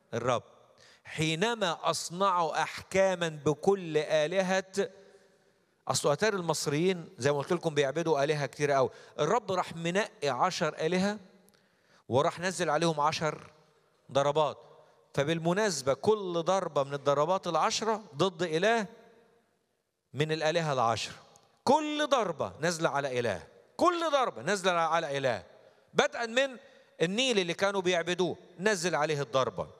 الرب حينما أصنعوا أحكاما بكل آلهة أصل أتار المصريين زي ما قلت لكم بيعبدوا آلهة كتير قوي الرب راح منقي عشر آلهة وراح نزل عليهم عشر ضربات فبالمناسبة كل ضربة من الضربات العشرة ضد إله من الآلهة العشرة كل ضربة نازلة على إله كل ضربة نازلة على إله بدءا من النيل اللي كانوا بيعبدوه نزل عليه الضربة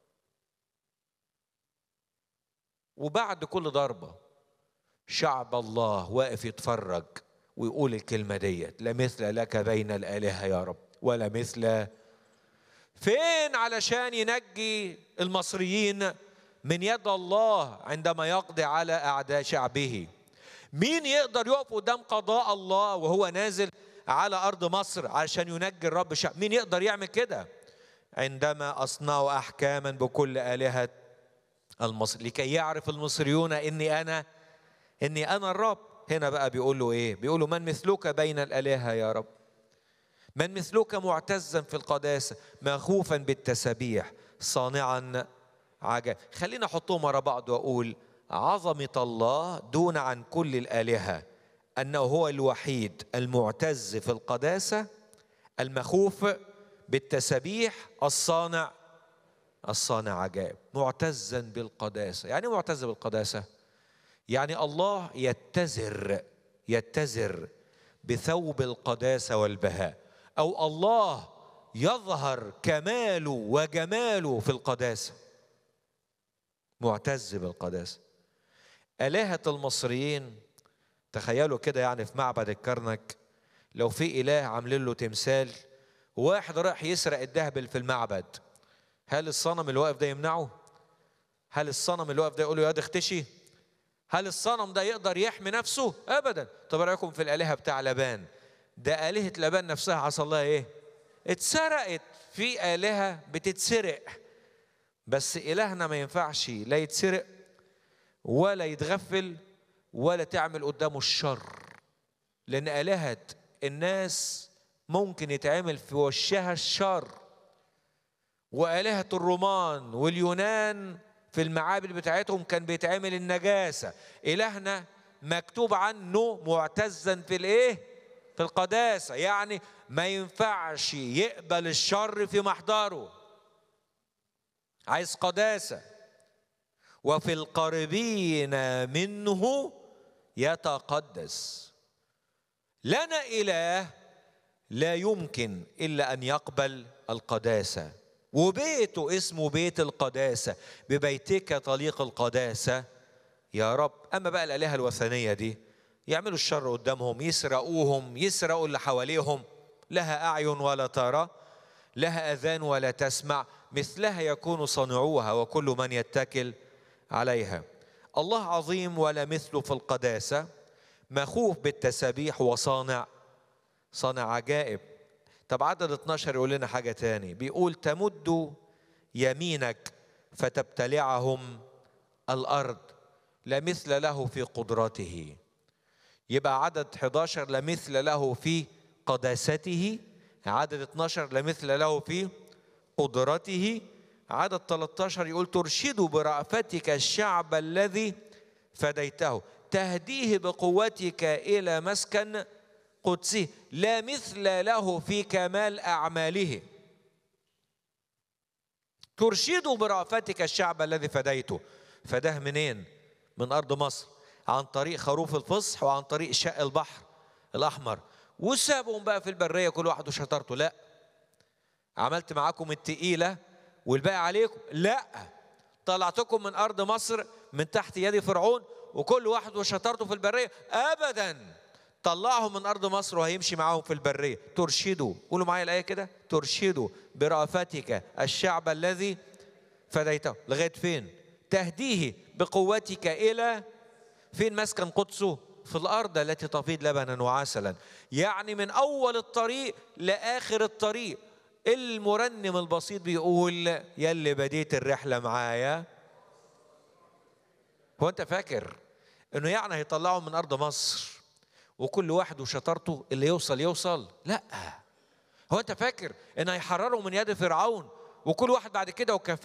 وبعد كل ضربة شعب الله واقف يتفرج ويقول الكلمة ديت لا مثل لك بين الآلهة يا رب ولا مثل فين علشان ينجي المصريين من يد الله عندما يقضي على أعداء شعبه مين يقدر يقف قدام قضاء الله وهو نازل على أرض مصر علشان ينجي الرب شعب مين يقدر يعمل كده عندما أصنعوا أحكاما بكل آلهة المصر لكي يعرف المصريون إني أنا إني أنا الرب هنا بقى بيقول له إيه بيقول له من مثلك بين الآلهة يا رب من مثلك معتزا في القداسة مخوفا بالتسابيح صانعا عجائب خلينا احطهم ورا بعض واقول عظمة الله دون عن كل الآلهة أنه هو الوحيد المعتز في القداسة المخوف بالتسابيح الصانع الصانع عجائب معتزا بالقداسة يعني معتز بالقداسة يعني الله يتزر يتزر بثوب القداسة والبهاء أو الله يظهر كماله وجماله في القداسة معتز بالقداسة آلهة المصريين تخيلوا كده يعني في معبد الكرنك لو في إله عاملين له تمثال واحد راح يسرق الذهب اللي في المعبد هل الصنم اللي واقف ده يمنعه؟ هل الصنم اللي واقف ده يقول له يا ده اختشي؟ هل الصنم ده يقدر يحمي نفسه؟ أبدا طب رأيكم في الآلهة بتاع لبان ده آلهة لبان نفسها حصل لها إيه؟ اتسرقت في آلهة بتتسرق بس إلهنا ما ينفعش لا يتسرق ولا يتغفل ولا تعمل قدامه الشر لأن آلهة الناس ممكن يتعمل في وشها الشر وآلهة الرومان واليونان في المعابد بتاعتهم كان بيتعمل النجاسة إلهنا مكتوب عنه معتزا في الإيه؟ في القداسة يعني ما ينفعش يقبل الشر في محضره عايز قداسة وفي القريبين منه يتقدس لنا إله لا يمكن إلا أن يقبل القداسة وبيته اسمه بيت القداسة ببيتك طليق القداسة يا رب أما بقى الآلهة الوثنية دي يعملوا الشر قدامهم يسرقوهم يسرقوا اللي حواليهم لها أعين ولا ترى لها أذان ولا تسمع مثلها يكون صانعوها وكل من يتكل عليها الله عظيم ولا مثله في القداسة مخوف بالتسابيح وصانع صانع عجائب طب عدد 12 يقول لنا حاجة تاني بيقول تمد يمينك فتبتلعهم الأرض لا مثل له في قدرته يبقى عدد 11 لا مثل له في قداسته عدد 12 لا مثل له في قدرته عدد 13 يقول ترشد برأفتك الشعب الذي فديته تهديه بقوتك إلى مسكن قدسه لا مثل له في كمال أعماله ترشد برأفتك الشعب الذي فديته فده منين؟ من أرض مصر عن طريق خروف الفصح وعن طريق شق البحر الأحمر وسابهم بقى في البرية كل واحد وشطارته لا عملت معاكم التقيلة والباقي عليكم لا طلعتكم من أرض مصر من تحت يد فرعون وكل واحد وشطارته في البرية أبدا طلعهم من أرض مصر وهيمشي معاهم في البرية ترشدوا قولوا معايا الآية كده ترشدوا برأفتك الشعب الذي فديته لغاية فين تهديه بقوتك إلى فين مسكن قدسه في الأرض التي تفيض لبنا وعسلا يعني من أول الطريق لآخر الطريق المرنم البسيط بيقول يلي بديت الرحلة معايا هو أنت فاكر إنه يعني هيطلعوا من أرض مصر وكل واحد وشطارته اللي يوصل يوصل لا هو أنت فاكر إنه هيحرروا من يد فرعون وكل واحد بعد كده وكفاءة